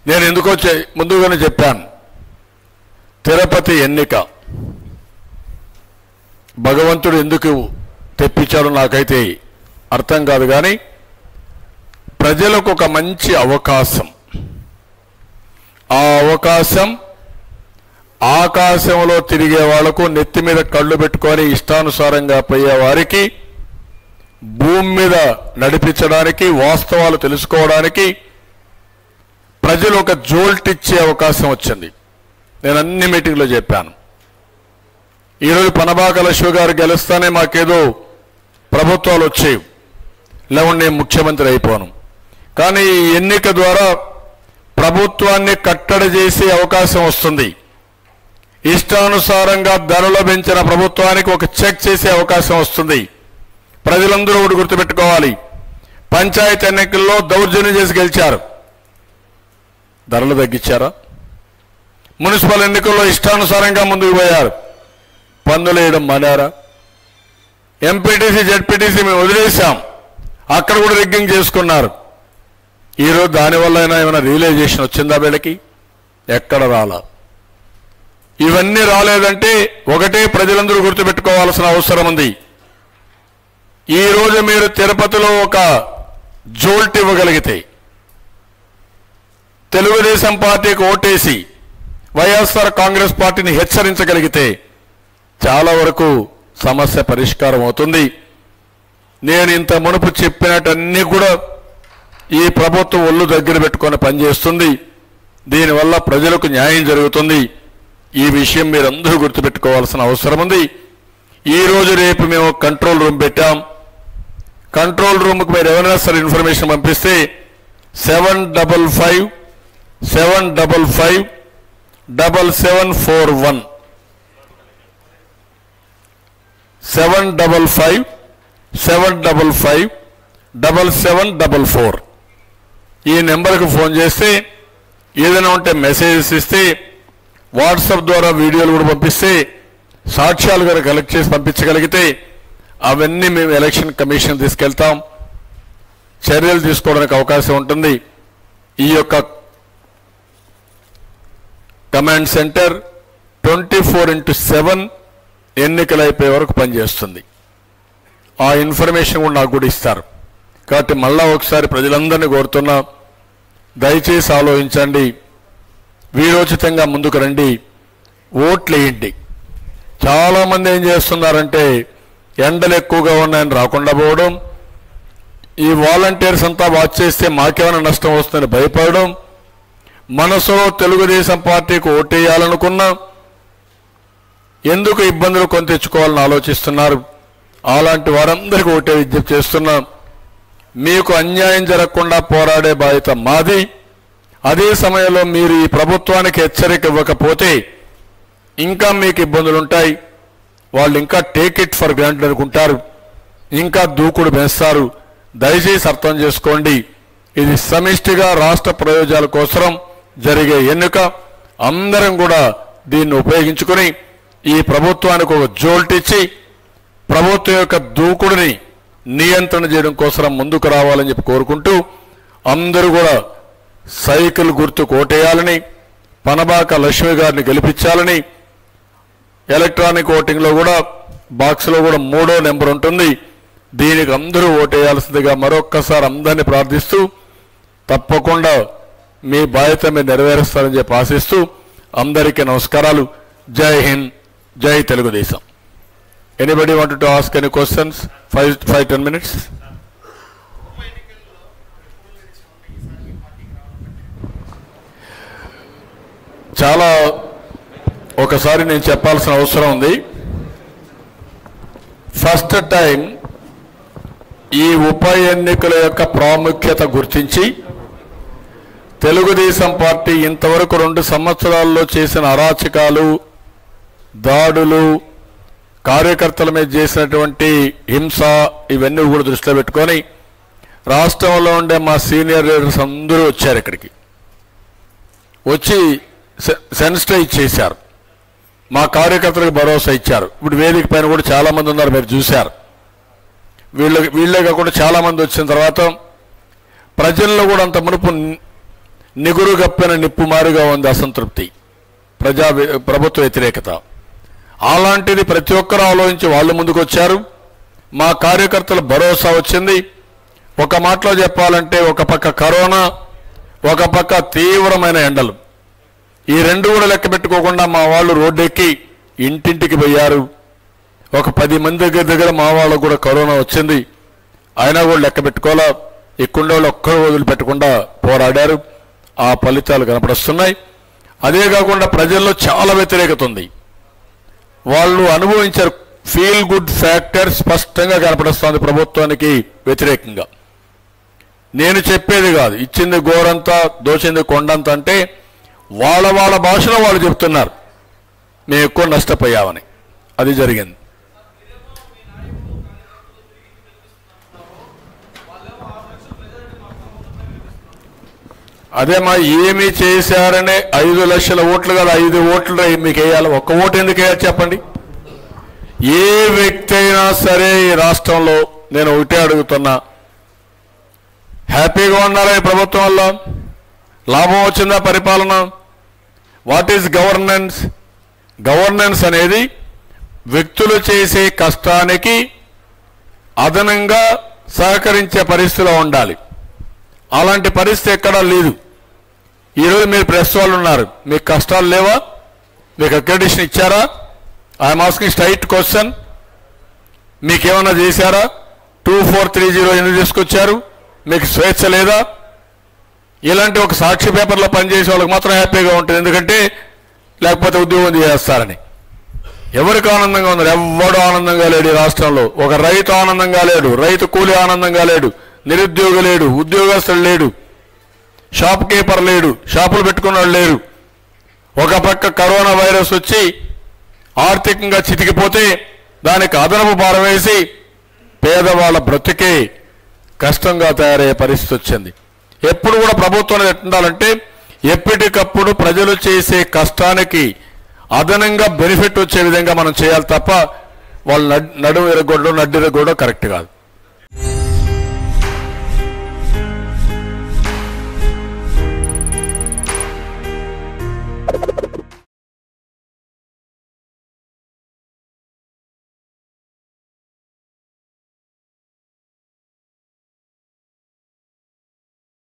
నేను ఎందుకో చె- ముందుగానే చెప్పాను తిరుపతి ఎన్నిక భగవంతుడు ఎందుకు తెప్పించాడో నాకైతే అర్థం కాదు కానీ ప్రజలకు ఒక మంచి అవకాశం ఆ అవకాశం ఆకాశంలో తిరిగే వాళ్లకు నెత్తి మీద కళ్ళు పెట్టుకొని ఇష్టానుసారంగా పోయే వారికి భూమి మీద నడిపించడానికి వాస్తవాలు తెలుసుకోవడానికి ప్రజలు ఒక జోల్ట్ ఇచ్చే అవకాశం వచ్చింది నేను అన్ని మీటింగ్లో చెప్పాను ఈరోజు పనబాక లక్ష్మి గారు గెలుస్తానే మాకేదో ప్రభుత్వాలు వచ్చాయి లేకుంటే నేను ముఖ్యమంత్రి అయిపోను కానీ ఈ ఎన్నిక ద్వారా ప్రభుత్వాన్ని కట్టడి చేసే అవకాశం వస్తుంది ఇష్టానుసారంగా ధరలు పెంచిన ప్రభుత్వానికి ఒక చెక్ చేసే అవకాశం వస్తుంది ప్రజలందరూ ఒకటి గుర్తుపెట్టుకోవాలి పంచాయతీ ఎన్నికల్లో దౌర్జన్యం చేసి గెలిచారు ధరలు తగ్గించారా మున్సిపల్ ఎన్నికల్లో ఇష్టానుసారంగా ముందుకు పోయారు పన్నులు వేయడం మానారా ఎంపీటీసీ జెడ్పీటీసీ మేము వదిలేశాం అక్కడ కూడా రిగ్గింగ్ చేసుకున్నారు ఈరోజు దానివల్ల అయినా ఏమైనా రియలైజేషన్ వచ్చిందా వీళ్ళకి ఎక్కడ రాలా ఇవన్నీ రాలేదంటే ఒకటే ప్రజలందరూ గుర్తుపెట్టుకోవాల్సిన అవసరం ఉంది ఈ రోజు మీరు తిరుపతిలో ఒక జోల్ట్ ఇవ్వగలిగితే తెలుగుదేశం పార్టీకి ఓటేసి వైఎస్ఆర్ కాంగ్రెస్ పార్టీని హెచ్చరించగలిగితే చాలా వరకు సమస్య పరిష్కారం అవుతుంది నేను ఇంత మునుపు చెప్పినట్టన్నీ కూడా ఈ ప్రభుత్వం ఒళ్ళు దగ్గర పెట్టుకొని పనిచేస్తుంది దీనివల్ల ప్రజలకు న్యాయం జరుగుతుంది ఈ విషయం మీరందరూ గుర్తుపెట్టుకోవాల్సిన అవసరం ఉంది ఈ రోజు రేపు మేము కంట్రోల్ రూమ్ పెట్టాం కంట్రోల్ రూమ్కి మీరు ఎవరైనా సరే ఇన్ఫర్మేషన్ పంపిస్తే seven double five seven double five double seven four one seven double five seven double five double seven double four ఈ నెంబర్కి ఫోన్ చేస్తే ఏదైనా ఉంటే మెసేజెస్ ఇస్తే వాట్సాప్ ద్వారా వీడియోలు కూడా పంపిస్తే సాక్ష్యాలు కూడా కలెక్ట్ చేసి పంపించగలిగితే అవన్నీ మేము ఎలక్షన్ కమిషన్ తీసుకెళ్తాం చర్యలు తీసుకోవడానికి అవకాశం ఉంటుంది ఈ యొక్క command centre twenty four into seven ఎన్నికలు అయిపోయే వరకు పనిచేస్తుంది ఆ ఇన్ఫర్మేషన్ కూడా నాకు కూడా ఇస్తారు కాబట్టి మళ్ళా ఒకసారి ప్రజలందరినీ కోరుతున్నా దయచేసి ఆలోచించండి వీరోచితంగా ముందుకు రండి ఓట్లు వేయండి చాలామంది ఏం చేస్తున్నారంటే ఎండలు ఎక్కువగా ఉన్నాయని రాకుండా పోవడం ఈ వాలంటీర్స్ అంతా వాచ్ చేస్తే మాకేమైనా నష్టం వస్తుందని భయపడడం మనసులో తెలుగుదేశం పార్టీకి ఓటేయాలనుకున్నా ఎందుకు ఇబ్బందులు కొని తెచ్చుకోవాలని ఆలోచిస్తున్నారు అలాంటి వారందరికీ ఓటే విజ్ఞప్తి చేస్తున్నాం మీకు అన్యాయం జరగకుండా పోరాడే బాధ్యత మాది అదే సమయంలో మీరు ఈ ప్రభుత్వానికి హెచ్చరిక ఇవ్వకపోతే ఇంకా మీకు ఇబ్బందులు ఉంటాయి వాళ్ళు ఇంకా టేక్ ఇట్ ఫర్ గ్రాంటెడ్ అనుకుంటారు ఇంకా దూకుడు పెంచుతారు దయచేసి అర్థం చేసుకోండి ఇది సమిష్టిగా రాష్ట్ర ప్రయోజనాల కోసం జరిగే ఎన్నిక అందరం కూడా దీన్ని ఉపయోగించుకొని ఈ ప్రభుత్వానికి ఒక జోల్ట్ ఇచ్చి ప్రభుత్వం యొక్క దూకుడుని నియంత్రణ చేయడం కోసం ముందుకు రావాలని చెప్పి కోరుకుంటూ అందరూ కూడా సైకిల్ గుర్తు కోటేయాలని పనబాక లక్ష్మి గారిని గెలిపించాలని ఎలక్ట్రానిక్ ఓటింగ్లో కూడా బాక్స్లో కూడా మూడో నెంబర్ ఉంటుంది దీనికి అందరూ ఓటేయాల్సిందిగా మరొక్కసారి అందరినీ ప్రార్థిస్తూ తప్పకుండా మీ బాధ్యత మీరు నెరవేరుస్తారని చెప్పి ఆశిస్తూ అందరికీ నమస్కారాలు జై హింద్ జై Telugudesam anybody want to ask any questions five five ten minutes చాలా ఒకసారి నేను చెప్పాల్సిన అవసరం ఉంది ఫస్ట్ టైం ఈ ఉప ఎన్నికల యొక్క ప్రాముఖ్యత గుర్తించి తెలుగుదేశం పార్టీ ఇంతవరకు రెండు సంవత్సరాల్లో చేసిన అరాచకాలు దాడులు కార్యకర్తల మీద చేసినటువంటి హింస ఇవన్నీ కూడా దృష్టిలో పెట్టుకొని రాష్ట్రంలో ఉండే మా సీనియర్ లీడర్స్ అందరూ వచ్చారు ఇక్కడికి వచ్చి సె- సెన్సిటైజ్ చేశారు మా కార్యకర్తలకు భరోసా ఇచ్చారు ఇప్పుడు వేదిక పైన కూడా చాలా మంది ఉన్నారు మీరు చూశారు వీళ్ళ వీళ్ళే కాకుండా చాలా మంది వచ్చిన తర్వాత ప్రజల్లో కూడా అంత మునుపు ని- నిగురు గప్పిన నిప్పుమారుగా ఉంది అసంతృప్తి ప్రజా వ్య- ప్రభుత్వ వ్యతిరేకత అలాంటిది ప్రతి ఒక్కరూ ఆలోచించి వాళ్ళు ముందుకు వచ్చారు మా కార్యకర్తల భరోసా వచ్చింది ఒక మాటలో చెప్పాలంటే ఒక పక్క కరోనా ఒక పక్క తీవ్రమైన ఎండలు ఈ రెండు కూడా లెక్క పెట్టుకోకుండా మా వాళ్ళు రోడ్డెక్కి ఇంటింటికి పోయారు ఒక పది మంది దగ్గర దగ్గర మా వాళ్ళకు కూడా కరోనా వచ్చింది అయినా కూడా లెక్క పెట్టుకోవాలా ఇక్కడ వాళ్ళు ఒక్కరు వదిలిపెట్టకుండా పోరాడారు ఆ ఫలితాలు కనపడుస్తున్నాయి అదే కాకుండా ప్రజల్లో చాలా వ్యతిరేకత ఉంది వాళ్ళు అనుభవించారు ఫీల్ గుడ్ ఫ్యాక్టర్ స్పష్టంగా కనపడుస్తోంది ప్రభుత్వానికి వ్యతిరేకంగా నేను చెప్పేది కాదు ఇచ్చింది గోరంతా దోచింది కొండంత అంటే వాళ్ళ వాళ్ళ భాషలో వాళ్ళు చెప్తున్నారు మేము ఎక్కువ నష్టపోయామని అది జరిగింది అదే మా ఏమి చేశారనే ఐదు లక్షల ఓట్లు కదా ఐదు ఓట్లు మీకు వేయాలి ఒక్క ఓటు ఎందుకు వేయాలి చెప్పండి ఏ వ్యక్తి అయినా సరే ఈ రాష్ట్రంలో నేను ఒకటే అడుగుతున్నా హ్యాపీగా ఉన్నారా ఈ ప్రభుత్వం వల్ల లాభం వచ్చిందా పరిపాలన వాట్ ఈజ్ గవర్నెన్స్ గవర్నెన్స్ అనేది వ్యక్తులు చేసే కష్టానికి అదనంగా సహకరించే పరిస్థితిలో ఉండాలి అలాంటి పరిస్థితి ఎక్కడా లేదు ఈరోజు మీరు ప్రెస్ వాళ్ళు ఉన్నారు మీకు కష్టాలు లేవా మీకు అక్రెడిషన్ ఇచ్చారా ఐఎమ్ ఆస్కింగ్ స్ట్రైట్ క్వశ్చన్ మీకేమన్నా చేశారా టూ ఫోర్ త్రీ జీరో ఎందుకు తీసుకొచ్చారు మీకు స్వేచ్ఛ లేదా ఇలాంటి ఒక సాక్షి పేపర్లో పనిచేసే వాళ్ళకి మాత్రం హ్యాపీగా ఉంటుంది ఎందుకంటే లేకపోతే ఉద్యోగం చేస్తారని ఎవరికి ఆనందంగా ఉన్నారు ఎవ్వడు ఆనందంగా లేడు ఈ రాష్ట్రంలో ఒక రైతు ఆనందంగా లేడు రైతు కూలి ఆనందంగా లేడు నిరుద్యోగి లేడు ఉద్యోగస్తుడు లేడు షాప్ కీపర్ లేడు షాపులు పెట్టుకున్నాడు లేరు ఒక పక్క కరోనా వైరస్ వచ్చి ఆర్థికంగా చితికిపోతే దానికి అదనపు భారం వేసి పేదవాళ్ళ బ్రతికే కష్టంగా తయారయ్యే పరిస్థితి వచ్చింది ఎప్పుడు కూడా ప్రభుత్వం అనేది ఎట్టుండాలంటే ఎప్పటికప్పుడు ప్రజలు చేసే కష్టానికి అదనంగా బెనిఫిట్ వచ్చే విధంగా మనం చేయాలి తప్ప వాళ్ళు నడ్- నడుము ఎరగొట్టడం నడ్డు ఎరగొట్టడం కరెక్ట్ కాదు